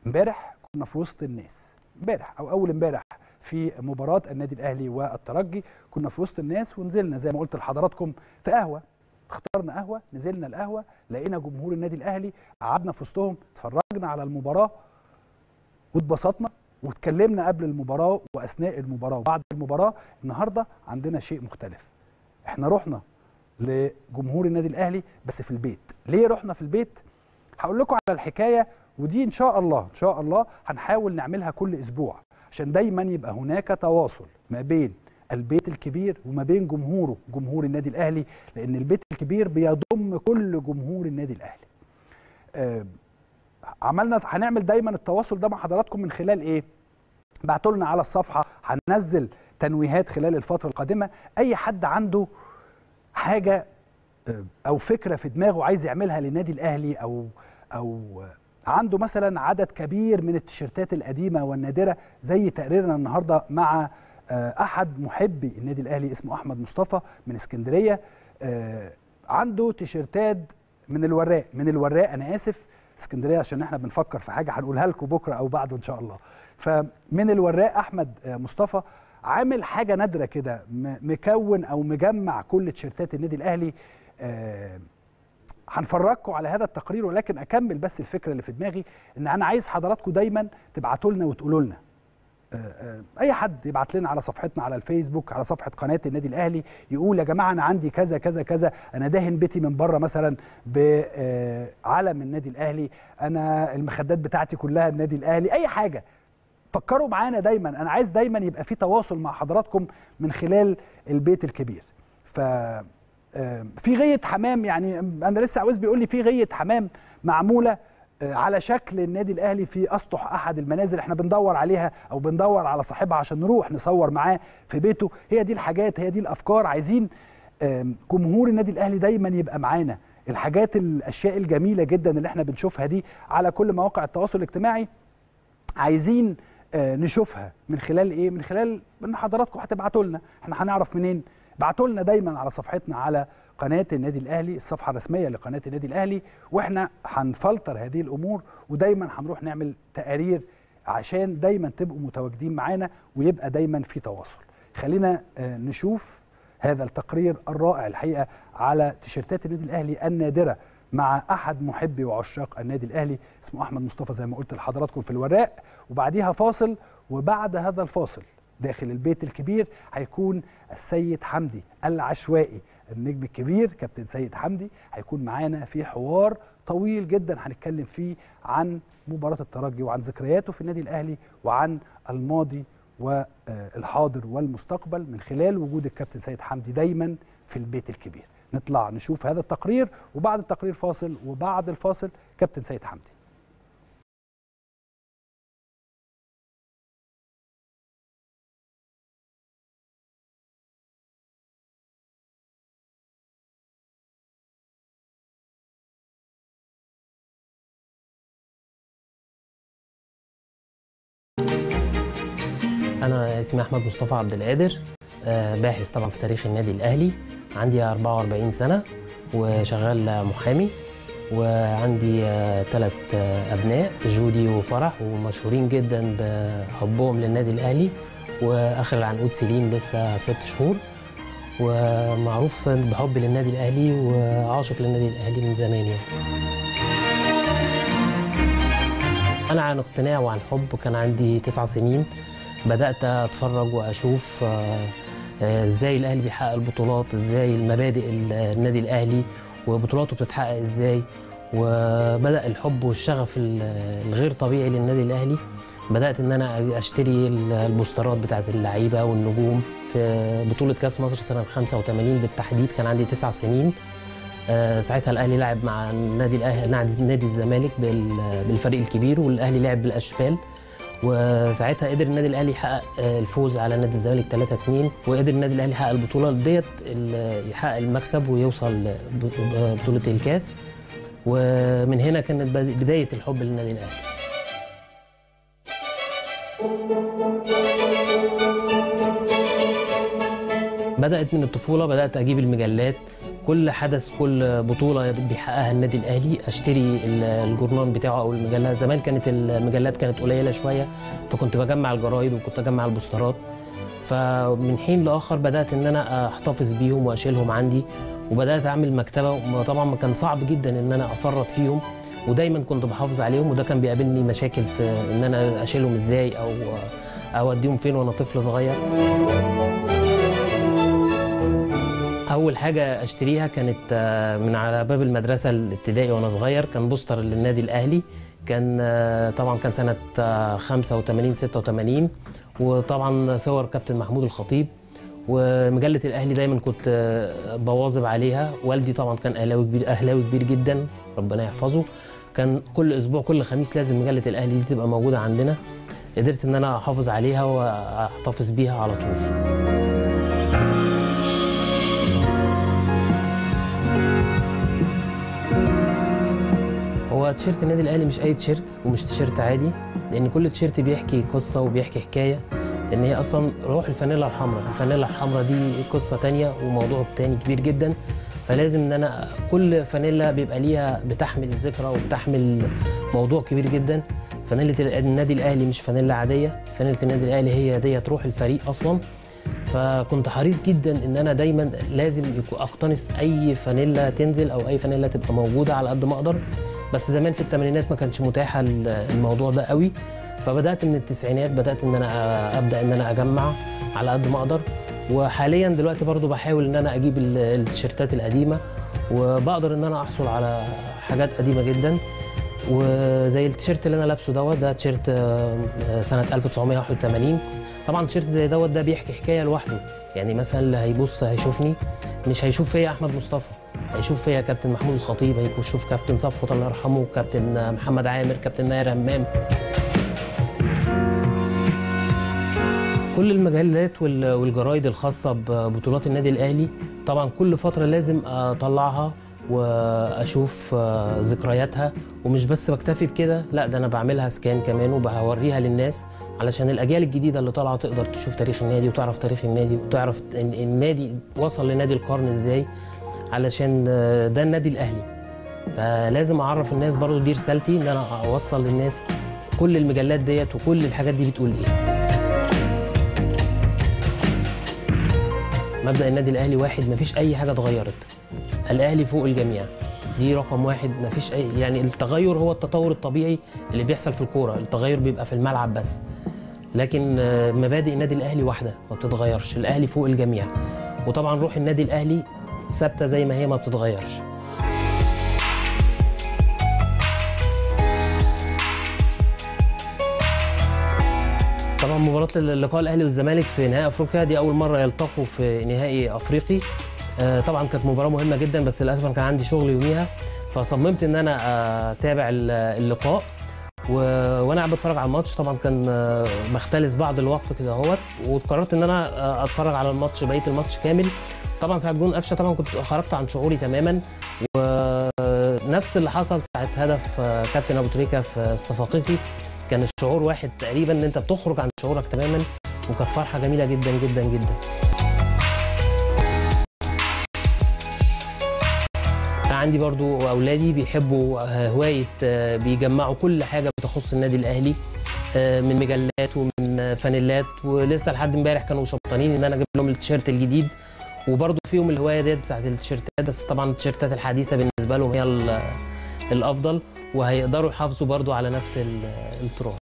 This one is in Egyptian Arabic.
امبارح كنا في وسط الناس امبارح او اول امبارح في مباراه النادي الاهلي والترجي كنا في وسط الناس ونزلنا زي ما قلت لحضراتكم في قهوه اخترنا قهوه نزلنا القهوه لقينا جمهور النادي الاهلي قعدنا في وسطهم اتفرجنا على المباراه واتبسطنا واتكلمنا قبل المباراه واثناء المباراه وبعد المباراه النهارده عندنا شيء مختلف احنا رحنا لجمهور النادي الاهلي بس في البيت ليه رحنا في البيت هقول لكم على الحكايه ودي ان شاء الله ان شاء الله هنحاول نعملها كل اسبوع عشان دايما يبقى هناك تواصل ما بين البيت الكبير وما بين جمهوره جمهور النادي الاهلي لان البيت الكبير بيضم كل جمهور النادي الاهلي آه عملنا هنعمل دايما التواصل ده مع حضراتكم من خلال ايه بعتوا لنا على الصفحه هننزل تنويهات خلال الفتره القادمه اي حد عنده حاجه او فكره في دماغه عايز يعملها للنادي الاهلي او او عنده مثلا عدد كبير من التيشيرتات القديمه والنادره زي تقريرنا النهارده مع احد محبي النادي الاهلي اسمه احمد مصطفى من اسكندريه عنده تيشيرتات من الوراق من الوراق انا اسف اسكندريه عشان احنا بنفكر في حاجه هنقولها لكم بكره او بعده ان شاء الله فمن الوراق احمد مصطفى عامل حاجه نادره كده مكون او مجمع كل تيشيرتات النادي الاهلي آه هنفرجكم على هذا التقرير ولكن اكمل بس الفكره اللي في دماغي ان انا عايز حضراتكم دايما تبعتوا لنا وتقولوا لنا آه آه اي حد يبعت لنا على صفحتنا على الفيسبوك على صفحه قناه النادي الاهلي يقول يا جماعه انا عندي كذا كذا كذا انا داهن بيتي من بره مثلا بعلم النادي الاهلي انا المخدات بتاعتي كلها النادي الاهلي اي حاجه فكروا معانا دايما انا عايز دايما يبقى في تواصل مع حضراتكم من خلال البيت الكبير ف في غيه حمام يعني انا لسه عاوز بيقول لي في غيه حمام معموله على شكل النادي الاهلي في اسطح احد المنازل احنا بندور عليها او بندور على صاحبها عشان نروح نصور معاه في بيته هي دي الحاجات هي دي الافكار عايزين جمهور النادي الاهلي دايما يبقى معانا الحاجات الاشياء الجميله جدا اللي احنا بنشوفها دي على كل مواقع التواصل الاجتماعي عايزين نشوفها من خلال ايه من خلال ان حضراتكم هتبعتوا لنا احنا هنعرف منين ابعتوا لنا دايما على صفحتنا على قناه النادي الاهلي الصفحه الرسميه لقناه النادي الاهلي واحنا هنفلتر هذه الامور ودايما هنروح نعمل تقارير عشان دايما تبقوا متواجدين معانا ويبقى دايما في تواصل خلينا نشوف هذا التقرير الرائع الحقيقه على تيشيرتات النادي الاهلي النادره مع احد محبي وعشاق النادي الاهلي اسمه احمد مصطفى زي ما قلت لحضراتكم في الوراق وبعديها فاصل وبعد هذا الفاصل داخل البيت الكبير هيكون السيد حمدي العشوائي النجم الكبير كابتن سيد حمدي هيكون معانا في حوار طويل جدا هنتكلم فيه عن مباراه الترجي وعن ذكرياته في النادي الاهلي وعن الماضي والحاضر والمستقبل من خلال وجود الكابتن سيد حمدي دايما في البيت الكبير نطلع نشوف هذا التقرير وبعد التقرير فاصل وبعد الفاصل كابتن سيد حمدي أنا اسمي أحمد مصطفى عبد القادر باحث طبعا في تاريخ النادي الأهلي عندي 44 سنة وشغال محامي وعندي ثلاث أبناء جودي وفرح ومشهورين جدا بحبهم للنادي الأهلي وآخر العنقود سليم لسه ست شهور ومعروف بحبي للنادي الأهلي وعاشق للنادي الأهلي من زمان يعني أنا عن اقتناع وعن حب كان عندي تسع سنين بدأت أتفرج وأشوف ازاي الاهلي بيحقق البطولات ازاي المبادئ النادي الاهلي وبطولاته بتتحقق ازاي وبدا الحب والشغف الغير طبيعي للنادي الاهلي بدات ان انا اشتري البوسترات بتاعت اللعيبه والنجوم في بطوله كاس مصر سنه 85 بالتحديد كان عندي تسع سنين ساعتها الاهلي لعب مع نادي الاهلي نادي الزمالك بالفريق الكبير والاهلي لعب بالاشبال وساعتها قدر النادي الاهلي يحقق الفوز على نادي الزمالك 3 2 وقدر النادي الاهلي يحقق البطوله ديت يحقق المكسب ويوصل بطوله الكاس ومن هنا كانت بدايه الحب للنادي الاهلي بدات من الطفوله بدات اجيب المجلات كل حدث كل بطوله بيحققها النادي الاهلي اشتري ال- الجورنال بتاعه او المجله زمان كانت المجلات كانت قليله شويه فكنت بجمع الجرايد وكنت اجمع البوسترات فمن حين لاخر بدات ان انا احتفظ بيهم واشيلهم عندي وبدات اعمل مكتبه طبعا ما كان صعب جدا ان انا افرط فيهم ودايما كنت بحافظ عليهم وده كان بيقابلني مشاكل في ان انا اشيلهم ازاي او او اديهم فين وانا طفل صغير اول حاجه اشتريها كانت آه، من على باب المدرسه الابتدائي وانا صغير كان بوستر للنادي الاهلي كان آه، طبعا كان سنه آه، 85 86 وطبعا صور كابتن محمود الخطيب ومجله الاهلي دايما كنت آه، بواظب عليها والدي طبعا كان اهلاوي كبير اهلاوي كبير جدا ربنا يحفظه كان كل اسبوع كل خميس لازم مجله الاهلي دي تبقى موجوده عندنا قدرت ان انا احافظ عليها واحتفظ بيها على طول هو تيشيرت النادي الاهلي مش اي تيشيرت ومش تيشيرت عادي لان كل تيشيرت بيحكي قصه وبيحكي حكايه لان هي اصلا روح الفانيلا الحمراء الفانيلا الحمراء دي قصه تانية وموضوع تاني كبير جدا فلازم ان انا كل فانيلا بيبقى ليها بتحمل ذكرى وبتحمل موضوع كبير جدا فانيله النادي الاهلي مش فانيلا عاديه فانيله النادي الاهلي هي ديت روح الفريق اصلا فكنت حريص جدا ان انا دايما لازم يكون اقتنص اي فانيلا تنزل او اي فانيلا تبقى موجوده على قد ما اقدر بس زمان في الثمانينات ما كانش متاحه ال- الموضوع ده قوي فبدات من التسعينات بدات ان انا أ- ابدا ان انا اجمع على قد ما اقدر وحاليا دلوقتي برضو بحاول ان انا اجيب ال- التيشيرتات القديمه وبقدر ان انا احصل على حاجات قديمه جدا وزي التيشيرت اللي انا لابسه دوت ده تيشيرت آه، سنه 1981 طبعا تيشيرت زي دوت ده بيحكي حكايه لوحده يعني مثلا اللي هيبص هيشوفني مش هيشوف فيا احمد مصطفى هيشوف فيا كابتن محمود الخطيب هيشوف كابتن صفوت الله يرحمه كابتن محمد عامر كابتن ناير همام كل المجلات وال- والجرايد الخاصة ببطولات النادي الأهلي طبعا كل فترة لازم أطلعها وأشوف آه، ذكرياتها ومش بس بكتفي بكده لا ده أنا بعملها سكان كمان وبوريها للناس علشان الأجيال الجديدة اللي طالعة تقدر تشوف تاريخ النادي وتعرف تاريخ النادي وتعرف إن النادي وصل لنادي القرن إزاي علشان آه، ده النادي الأهلي فلازم أعرف الناس برضو دي رسالتي إن أنا أوصل للناس كل المجلات ديت وكل الحاجات دي بتقول إيه مبدا النادي الاهلي واحد مفيش اي حاجه اتغيرت الاهلي فوق الجميع دي رقم واحد مفيش اي يعني التغير هو التطور الطبيعي اللي بيحصل في الكوره التغير بيبقى في الملعب بس لكن آه، مبادئ النادي الاهلي واحده ما بتتغيرش الاهلي فوق الجميع وطبعا روح النادي الاهلي ثابته زي ما هي ما بتتغيرش طبعا مباراة اللقاء الاهلي والزمالك في نهائي افريقيا دي اول مرة يلتقوا في نهائي افريقي آه، طبعا كانت مباراة مهمة جدا بس للاسف أنا كان عندي شغل يوميها فصممت ان انا آه، اتابع ال- اللقاء و... وانا قاعد بتفرج على الماتش طبعا كان آه، بختلس بعض الوقت كده اهوت وقررت ان انا آه، اتفرج على الماتش بقيه الماتش كامل طبعا ساعه جون قفشه طبعا كنت خرجت عن شعوري تماما ونفس اللي حصل ساعه هدف آه، كابتن ابو تريكه في الصفاقسي كان الشعور واحد تقريبا ان انت بتخرج عن شعورك تماما وكانت فرحه جميله جدا جدا جدا أنا عندي برضو اولادي بيحبوا آه، هوايه آه، بيجمعوا كل حاجه بتخص النادي الاهلي آه، من مجلات ومن آه، فانيلات ولسه لحد امبارح كانوا شبطانين ان انا اجيب لهم التيشيرت الجديد وبرضو فيهم الهوايه ديت بتاعت التيشيرتات بس طبعا التيشيرتات الحديثه بالنسبه لهم هي ال- الافضل وهيقدروا يحافظوا برضو على نفس ال- التراث